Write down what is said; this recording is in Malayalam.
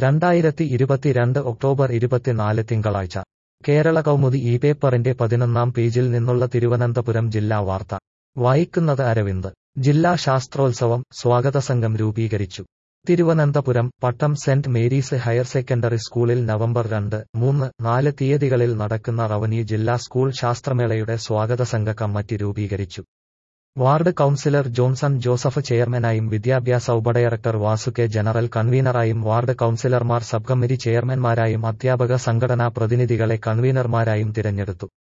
രണ്ടായിരത്തി ഇരുപത്തിരണ്ട് ഒക്ടോബർ ഇരുപത്തിനാല് തിങ്കളാഴ്ച കേരള കൗമുദി ഈ പേപ്പറിന്റെ പതിനൊന്നാം പേജിൽ നിന്നുള്ള തിരുവനന്തപുരം ജില്ലാ വാർത്ത വായിക്കുന്നത് അരവിന്ദ് ജില്ലാ ശാസ്ത്രോത്സവം സ്വാഗത സംഘം രൂപീകരിച്ചു Thiruvananthapuram Pattom Saint Mary's higher secondary സ്കൂളിൽ നവംബർ രണ്ട് മൂന്ന് നാല് തീയതികളിൽ നടക്കുന്ന റവന്യൂ ജില്ലാ സ്കൂൾ ശാസ്ത്രമേളയുടെ സ്വാഗത സംഘ കമ്മിറ്റി രൂപീകരിച്ചു വാർഡ് കൌൺസിലർ ജോൺസൺ ജോസഫ് ചെയർമാനായും വിദ്യാഭ്യാസ ഉപഡയറക്ടർ വാസു കെ ജനറൽ കൺവീനറായും വാർഡ് കൌൺസിലർമാർ സബ് കമ്മിറ്റി ചെയർമാൻമാരായും അധ്യാപക സംഘടനാ പ്രതിനിധികളെ കൺവീനർമാരായും തിരഞ്ഞെടുത്തു